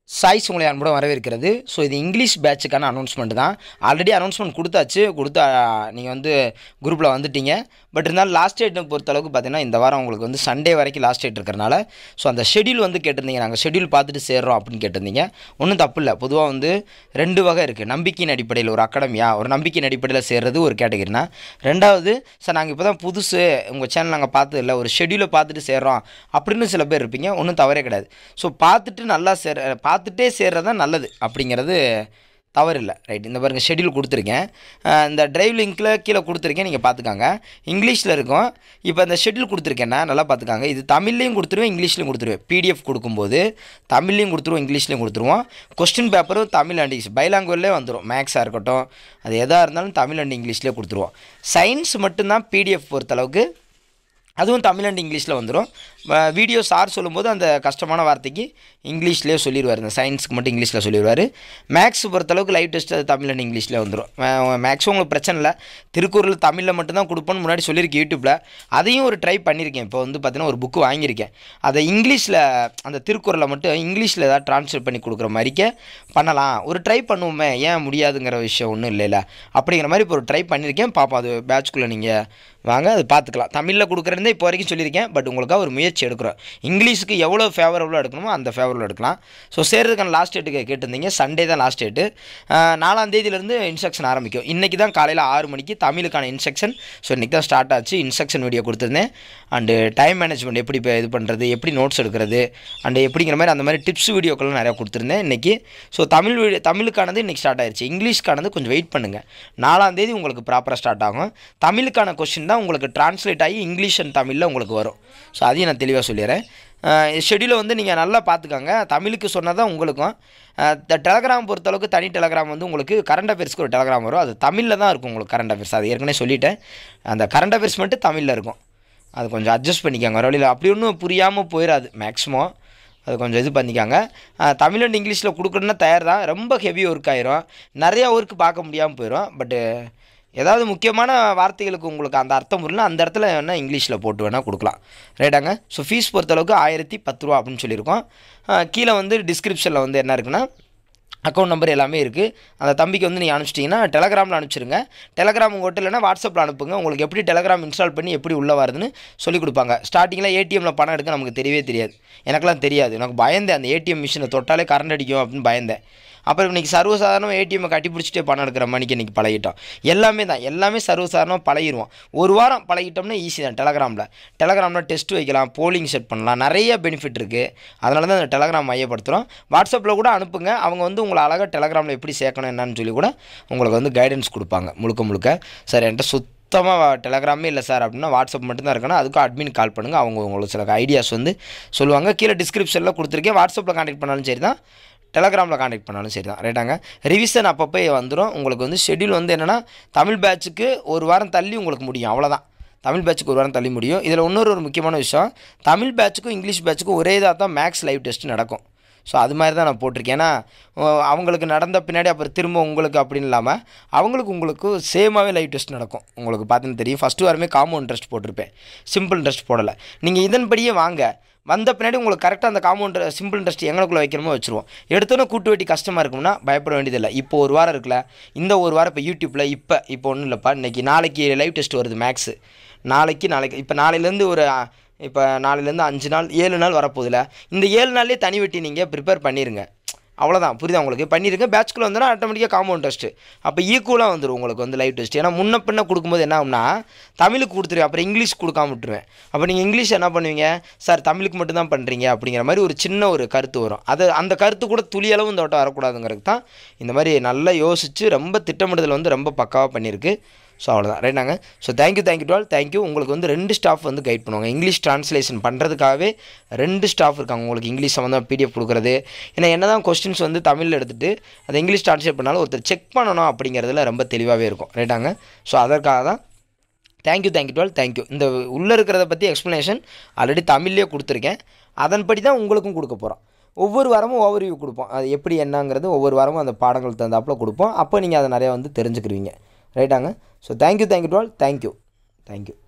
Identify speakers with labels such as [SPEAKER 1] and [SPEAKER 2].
[SPEAKER 1] choice உங்களை அன்புடன் வரவேற்கிறது ஸோ இது இங்கிலீஷ் பேட்சுக்கான அனௌன்ஸ்மெண்ட் தான் ஆல்ரெடி அனௌன்ஸ்மெண்ட் கொடுத்தாச்சு கொடுத்தா நீங்கள் வந்து குரூப்பில் வந்துட்டீங்க பட் இருந்தாலும் லாஸ்ட் டேட்டை பொறுத்தளவுக்கு பார்த்தீங்கன்னா இந்த வாரம் உங்களுக்கு வந்து சண்டே வரைக்கும் லாஸ்ட் டேட் இருக்கிறனால ஸோ அந்த ஷெடியூல் வந்து கேட்டிருந்தீங்க நாங்கள் ஷெடியூல் பார்த்துட்டு சேர்றோம் அப்படின்னு கேட்டிருந்தீங்க ஒன்றும் தப்பு இல்லை பொதுவாக வந்து ரெண்டு வகை இருக்குது நம்பிக்கையின் அடிப்படையில் ஒரு அகாடமியா ஒரு நம்பிக்கையின் அடிப்படையில் சேர்றது ஒரு கேட்டகரினா ரெண்டாவது சார் நாங்கள் இப்போ தான் புதுசு உங்கள் சேனல் நாங்கள் பார்த்தது இல்லை ஒரு ஷெடியூலை பார்த்துட்டு சேர்றோம் அப்படின்னு சில பேர் இருப்பீங்க ஒன்றும் தவறே கிடையாது ஸோ பார்த்துட்டு நல்லா சேர பார்த்துட்டே சேர்றது தான் நல்லது அப்படிங்கிறது தவறு இல்லை ரைட் இந்த பாருங்கள் ஷெடியூல் கொடுத்துருக்கேன் அஹ் இந்த டிரைவ் லிங்க்கில் கீழே கொடுத்துருக்கேன் நீங்கள் பார்த்துக்காங்க இங்கிலீஷில் இருக்கும் இப்போ இந்த ஷெடியூல் கொடுத்துருக்கேன்னா நல்லா பார்த்துக்காங்க இது தமிழ்லையும் கொடுத்துருவேன் இங்கிலீஷ்லையும் கொடுத்துருவேன் பிடிஎஃப் கொடுக்கும்போது தமிழ்லையும் கொடுத்துருவோம் இங்கிலீஷ்லையும் கொடுத்துருவோம் கொஸ்டின் பேப்பரும் தமிழ் அண்ட் இங்கிலீஷ் பைலாங்குவல்லே வந்துடும் மேக்ஸாக இருக்கட்டும் அது எதாக இருந்தாலும் தமிழ் அண்ட் இங்கிலீஷ்லேயே கொடுத்துருவோம் சயின்ஸ் மட்டும்தான் பிடிஎஃப் பொறுத்தளவுக்கு அதுவும் தமிழ் அண்ட் இங்கிலீஷில் வந்துடும் வீடியோ சார் சொல்லும்போது அந்த கஷ்டமான வார்த்தைக்கு இங்கிலீஷ்லேயே சொல்லிடுவார் இந்த சயின்ஸுக்கு மட்டும் இங்கிலீஷில் சொல்லிடுவார் மேக்ஸ் பொறுத்தளவுக்கு லைவ் டெஸ்ட் அது தமிழ் அண்ட் இங்கிலீஷில் வந்துடும் மேக்ஸும் உங்களுக்கு பிரச்சனை இல்லை திருக்குறள் தமிழில் மட்டும்தான் கொடுப்போன்னு முன்னாடி சொல்லியிருக்கேன் யூடியூப்பில் அதையும் ஒரு ட்ரை பண்ணியிருக்கேன் இப்போ வந்து பார்த்தீங்கன்னா ஒரு புக்கு வாங்கியிருக்கேன் அதை இங்கிலீஷில் அந்த திருக்குறளை மட்டும் இங்கிலீஷில் ஏதாவது ட்ரான்ஸ்லேட் பண்ணி கொடுக்குற மாதிரிக்க பண்ணலாம் ஒரு ட்ரை பண்ணுவோமே ஏன் முடியாதுங்கிற விஷயம் ஒன்றும் இல்லைல்ல அப்படிங்கிற மாதிரி இப்போ ஒரு ட்ரை பண்ணியிருக்கேன் பாப்பா அது பேட்ச்குள்ளே நீங்கள் வாங்க அது பார்த்துக்கலாம் தமிழில் கொடுக்குறதே இப்போ வரைக்கும் சொல்லியிருக்கேன் பட் உங்களுக்காக ஒரு முயற்சி எடுக்கிறோம் இங்கிலீஷுக்கு எவ்வளோ ஃபேவரபுளாக எடுக்கணுமோ அந்த ஃபேவரபுளாக எடுக்கலாம் ஸோ சேர்றதுக்கான லாஸ்ட் டேட்டுக்கு கேட்டிருந்தீங்க சண்டே தான் லாஸ்ட் டேட்டு நாலாம் தேதியிலேருந்து இன்ஸ்ட்ரக்ஷன் ஆரம்பிக்கும் இன்றைக்கி தான் காலையில் ஆறு மணிக்கு தமிழுக்கான இன்ஸ்ட்ரக்ஷன் ஸோ இன்றைக்கி தான் ஸ்டார்ட் ஆச்சு இன்ஸ்ட்ரக்ஷன் வீடியோ கொடுத்துருந்தேன் அண்டு டைம் மேனேஜ்மெண்ட் எப்படி இப்போ இது பண்ணுறது எப்படி நோட்ஸ் எடுக்கிறது அண்டு எப்படிங்கிற மாதிரி அந்த மாதிரி டிப்ஸ் வீடியோக்கெல்லாம் நிறையா கொடுத்துருந்தேன் இன்றைக்கி ஸோ தமிழ் வீடியோ தமிழுக்கானது இன்றைக்கி ஸ்டார்ட் ஆயிடுச்சு இங்கிலீஷ்க்கானது கொஞ்சம் வெயிட் பண்ணுங்கள் நாலாம் தேதி உங்களுக்கு ப்ராப்பராக ஸ்டார்ட் ஆகும் தமிழுக்கான கொஸ்டின் தான் உங்களுக்கு டிரான்ஸ்லேட் ஆகி இங்கிலீஷ் அண்ட் தமிழில் உங்களுக்கு வரும் ஸோ அதையும் நான் தெளிவாக சொல்லிடுறேன் ஷெடியூலை வந்து நீங்கள் நல்லா பார்த்துக்கோங்க தமிழுக்கு சொன்னால் தான் உங்களுக்கும் இந்த டெலகிராம் பொறுத்தளவுக்கு தனி டெலகிராம் வந்து உங்களுக்கு கரண்ட் அஃபேர்ஸ்க்கு ஒரு டெலகிராம் வரும் அது தமிழில் தான் இருக்கும் உங்களுக்கு கரண்ட் அஃபேர்ஸ் அது ஏற்கனவே சொல்லிட்டேன் அந்த கரண்ட் அஃபேர்ஸ் மட்டும் தமிழில் இருக்கும் அது கொஞ்சம் அட்ஜஸ்ட் பண்ணிக்கோங்க ஒரு வழியில் அப்படி ஒன்றும் புரியாமல் போயிடாது மேக்ஸிமம் அது கொஞ்சம் இது பண்ணிக்காங்க தமிழ் அண்ட் இங்கிலீஷில் கொடுக்கணுன்னா தயார் தான் ரொம்ப ஹெவி ஒர்க் ஆயிரும் நிறையா ஒர்க் பார்க்க முடியாமல் போயிடும் பட்டு ஏதாவது முக்கியமான வார்த்தைகளுக்கு உங்களுக்கு அந்த அர்த்தம் புரியல அந்த இடத்துல வேணால் இங்கிலீஷில் போட்டு வேணால் கொடுக்கலாம் ரைட்டாங்க ஸோ ஃபீஸ் பொறுத்தளவுக்கு ஆயிரத்தி பத்து ரூபா அப்படின்னு சொல்லியிருக்கோம் கீழே வந்து டிஸ்கிரிப்ஷனில் வந்து என்ன இருக்குன்னா அக்கௌண்ட் நம்பர் எல்லாமே இருக்குது அந்த தம்பிக்கு வந்து நீங்கள் அனுப்பிச்சிட்டிங்கன்னா டெலகிராமில் அனுப்பிச்சிருங்க டெலகிராம் உங்கள்கிட்ட இல்லைனா வாட்ஸ்அப்பில் அனுப்புங்க உங்களுக்கு எப்படி டெலகிராம் இன்ஸ்டால் பண்ணி எப்படி உள்ளே வருதுன்னு சொல்லி கொடுப்பாங்க ஸ்டார்டிங்கில் ஏடிஎம்மில் பணம் எடுக்க நமக்கு தெரியவே தெரியாது எனக்கெல்லாம் தெரியாது எனக்கு பயந்தேன் அந்த ஏடிஎம் மிஷினை தொட்டாலே கரண்ட் அடிக்கும் அப்படின்னு பயந்தேன் அப்புறம் இன்றைக்கி சர்வசாதாரணம் ஏடிஎம்மை கட்டி பிடிச்சிட்டே பணம் எடுக்கிற மணிக்கு இன்றைக்கி பழகிட்டோம் எல்லாமே தான் எல்லாமே சர்வசாதாரணமாக பழகிடுவோம் ஒரு வாரம் பழகிட்டோம்னா ஈஸி தான் டெலகிராமில் டெலகிராமில் டெஸ்ட் வைக்கலாம் போலிங் செட் பண்ணலாம் நிறைய பெனிஃபிட் இருக்குது அதனால தான் அந்த டெலகிராம் மையப்படுத்துகிறோம் வாட்ஸ்அப்பில் கூட அனுப்புங்க அவங்க வந்து உங்களை அழகாக டெலகிராமில் எப்படி சேர்க்கணும் என்னன்னு சொல்லி கூட உங்களுக்கு வந்து கைடன்ஸ் கொடுப்பாங்க முழுக்க முழுக்க சார் என்கிட்ட சுத் சுத்தமாக டெலகிராமே இல்லை சார் அப்படின்னா வாட்ஸ்அப் மட்டும்தான் இருக்கணும் அதுக்கும் அட்மின் கால் பண்ணுங்கள் அவங்க உங்களுக்கு சில ஐடியாஸ் வந்து சொல்லுவாங்க கீழே டிஸ்கிரிப்ஷனில் கொடுத்துருக்கேன் வாட்ஸ்அப்பில் கான்டெக்ட் பண்ணாலும் சரி தான் டெலகிராமில் கான்டெக்ட் பண்ணாலும் சரி தான் ரைட்டாங்க ரிவிஷன் அப்பப்போ வந்துடும் உங்களுக்கு வந்து ஷெடியூல் வந்து என்னென்னா தமிழ் பேட்சுக்கு ஒரு வாரம் தள்ளி உங்களுக்கு முடியும் அவ்வளோதான் தமிழ் பேட்சுக்கு ஒரு வாரம் தள்ளி முடியும் இதில் இன்னொரு ஒரு முக்கியமான விஷயம் தமிழ் பேட்சுக்கும் இங்கிலீஷ் பேட்சுக்கும் ஒரே இதாக தான் மேக்ஸ் லைவ் டெஸ்ட் நடக்கும் ஸோ அது மாதிரி தான் நான் போட்டிருக்கேன் ஏன்னா அவங்களுக்கு நடந்த பின்னாடி அப்புறம் திரும்ப உங்களுக்கு அப்படின்னு இல்லாமல் அவங்களுக்கு உங்களுக்கு சேமாகவே லைவ் டெஸ்ட் நடக்கும் உங்களுக்கு பார்த்தீங்கன்னா தெரியும் ஃபஸ்ட்டு வாரமே காம்பவுண்ட் இன்ட்ரெஸ்ட் போட்டிருப்பேன் சிம்பிள் இன்ட்ரெஸ்ட் போடலை நீங்கள் இதன்படியே வாங்க வந்த பின்னாடி உங்களுக்கு கரெக்டாக அந்த காம்பவுண்ட் சிம்பிள் இன்ட்ரெஸ்ட் எங்களுக்குள்ளே வைக்கணுமோ வச்சுருவோம் எடுத்தோன்னே கூட்டு வெட்டி கஷ்டமாக இருக்கும்னா பயப்பட வேண்டியதில்லை இப்போ ஒரு வாரம் இருக்குல்ல இந்த ஒரு வாரம் இப்போ யூடியூப்பில் இப்போ இப்போ ஒன்றும் இல்லைப்பா இன்றைக்கி நாளைக்கு லைவ் டெஸ்ட் வருது மேக்ஸு நாளைக்கு நாளைக்கு இப்போ நாளையிலேருந்து ஒரு இப்போ நாளையிலேருந்து அஞ்சு நாள் ஏழு நாள் வரப்போதில்ல இந்த ஏழு நாள்லேயே தனி வெட்டி நீங்கள் ப்ரிப்பேர் பண்ணிடுங்க அவ்வளோதான் புரியுதா உங்களுக்கு பண்ணிடுங்க பேட்ச்குள்ளே வந்துடும் ஆட்டோமேட்டிக்காக காம்பவுண்ட் டெஸ்ட்டு அப்போ ஈக்குவலாக வந்துடும் உங்களுக்கு வந்து லைவ் டெஸ்ட் ஏன்னா முன்ன பின்ன கொடுக்கும்போது என்ன ஆகும்னா தமிழுக்கு கொடுத்துருவேன் அப்புறம் இங்கிலீஷ் கொடுக்காம விட்டுருவேன் அப்போ நீங்கள் இங்கிலீஷ் என்ன பண்ணுவீங்க சார் தமிழுக்கு மட்டும் தான் பண்ணுறீங்க அப்படிங்கிற மாதிரி ஒரு சின்ன ஒரு கருத்து வரும் அது அந்த கருத்து கூட துளியளவு இந்த வட்டம் வரக்கூடாதுங்கிறது தான் இந்த மாதிரி நல்லா யோசித்து ரொம்ப திட்டமிடுதல் வந்து ரொம்ப பக்காவாக பண்ணியிருக்கு ஸோ அவ்வளோதான் ரைட்டாங்க so thank you thank you to all thank you உங்களுக்கு வந்து ரெண்டு ஸ்டாஃப் வந்து கைட் பண்ணுவாங்க இங்கிலீஷ் ட்ரான்ஸ்லேஷன் பண்ணுறதுக்காகவே ரெண்டு ஸ்டாஃப் இருக்காங்க உங்களுக்கு இங்கிலீஷ் சம்மந்தமாக பிடிஎஃப் கொடுக்குறது ஏன்னா என்ன தான் கொஸ்டின்ஸ் வந்து தமிழில் எடுத்துகிட்டு அதை இங்கிலீஷ் ட்ரான்ஸ்லேட் பண்ணாலும் ஒருத்தர் செக் பண்ணணும் அப்படிங்கிறதுல ரொம்ப தெளிவாகவே இருக்கும் ரைட்டாங்க ஸோ அதற்காக தான் தேங்க்யூ தேங்க்யூ டுவால் தேங்க்யூ இந்த உள்ளே இருக்கிறத பற்றி எக்ஸ்ப்ளனேஷன் ஆல்ரெடி தமிழ்லேயே கொடுத்துருக்கேன் அதன்படி தான் உங்களுக்கும் கொடுக்க போகிறோம் ஒவ்வொரு வாரமும் ஓவர்வியூ கொடுப்போம் அது எப்படி என்னங்கிறது ஒவ்வொரு வாரமும் அந்த பாடங்கள் தகுந்தாப்பில் கொடுப்போம் அப்போ நீங்கள் அதை நிறையா வந்து தெரிஞ்சுக்கிருவீங்க ரைட்டாங்க so thank you thank you to all thank you thank you